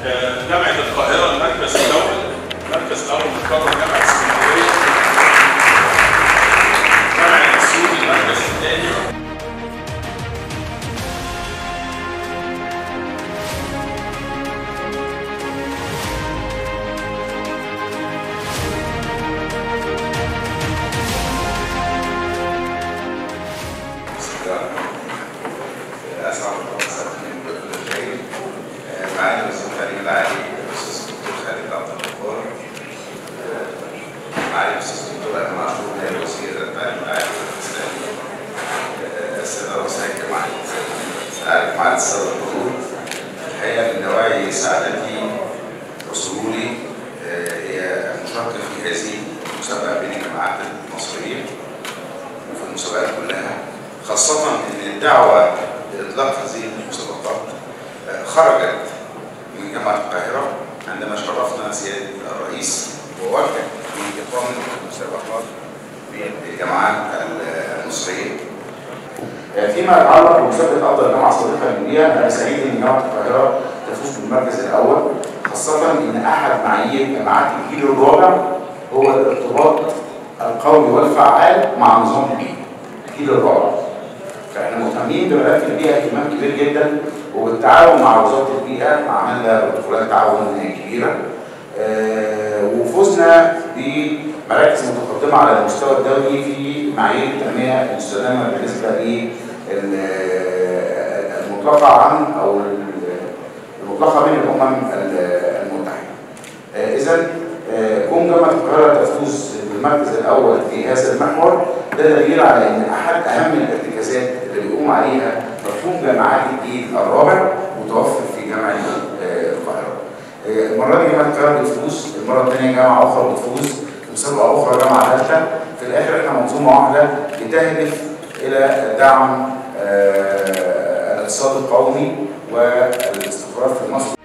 آه، جامعه القاهره المركز الاول المركز الاول مقرر جامعه اسكندريه جامعه اسيوط المركز الثاني اسعد المساكين بكل الخير معالي وزير التعليم العالي الاستاذ الدكتور خالد عبد الغفار معالي الاستاذ الدكتور ايمن عاشور نائب وزير التعليم العالي والاسلامي الساده رؤساء الجامعات عارف معالي الساده الحضور الحقيقه من دواعي سعادتي وسروري هي المشاركه في هذه المسابقه بين الجامعات المصريه وفي المسابقات كلها خاصة إن الدعوة لإطلاق هذه المسابقات خرجت من جامعة القاهرة عندما شرفنا سيادة الرئيس ووجه بإقامة المسابقات بين الجامعات المصرية. فيما يتعلق بمسابقة أفضل جامعة صديقة للبيئة أنا سعيد إن جامعة القاهرة تفوز بالمركز الأول خاصة إن أحد معايير جامعات الجيل الرابع هو الارتباط القوي والفعال مع نظام البيئة. الجيل الرابع. فاحنا مهتمين بملف البيئه اهتمام كبير جدا وبالتعاون مع وزاره البيئه عملنا بروتوكولات تعاون كبيره آه وفزنا بمراكز متقدمه على المستوى الدولي في معايير التنميه المستدامه بالنسبه للمطلقه عن او المطلقه من الامم المتحده. آه اذا آه كون جامعه القاهره تفوز بالمركز الاول في هذا المحور ده دليل على ان احد اهم الارتكازات اللي بيقوم عليها مفهوم جامعات الجيل الرابع متوفر في جامعه القاهره. المره دي جامعه القاهره بتفوز، المره الثانيه جامعه اخرى بتفوز، في مسابقه اخرى جامعه ثالثه، في الاخر احنا منظومه واحده بتهدف الى دعم الاقتصاد القومي والاستقرار في مصر.